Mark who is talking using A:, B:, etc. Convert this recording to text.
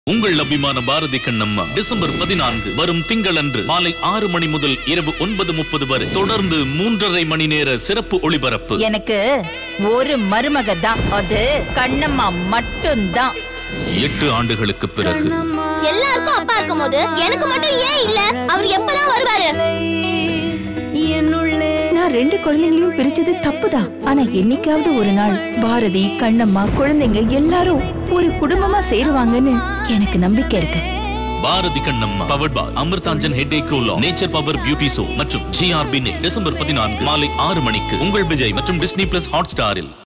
A: உங்கள் அபிமான பாரதி கண்ணம்மா டிசம்பர் பதினான்கு வரும் திங்களன்று மாலை ஆறு மணி முதல் இரவு ஒன்பது முப்பது வரை தொடர்ந்து மூன்றரை மணி நேர சிறப்பு ஒளிபரப்பு
B: எனக்கு ஒரு மருமக தான் அது கண்ணம்மா மட்டும்தான்
A: எட்டு ஆண்டுகளுக்கு பிறகு
C: எல்லாருக்கும் அப்பா இருக்கும்போது எனக்கு மட்டும் ஏன் இல்ல அவர் எப்பதான் வருவாரு
B: நான் ரெண்டு குழந்தைங்களையும் பிரிச்சது தப்புதான் ஆனா என்னைக்காவது ஒரு நாள் பாரதி கண்ணம்மா குழந்தைங்க எல்லாரும் ஒரு குடும்பமா சேருவாங்கன்னு எனக்கு நம்பிக்கை இருக்கு
A: Bharathi Kannamma powered by Amrutanjan head ஏக்ரோலா நேச்சர் பவர் பியூட்டி சோ மற்றும் ஜிஆர்பி டிசம்பர் பதினான்கு மாலை ஆறு மணிக்கு உங்கள் விஜய் மற்றும் டிஸ்னி பிளஸ் ஹாட் ஸ்டாரில்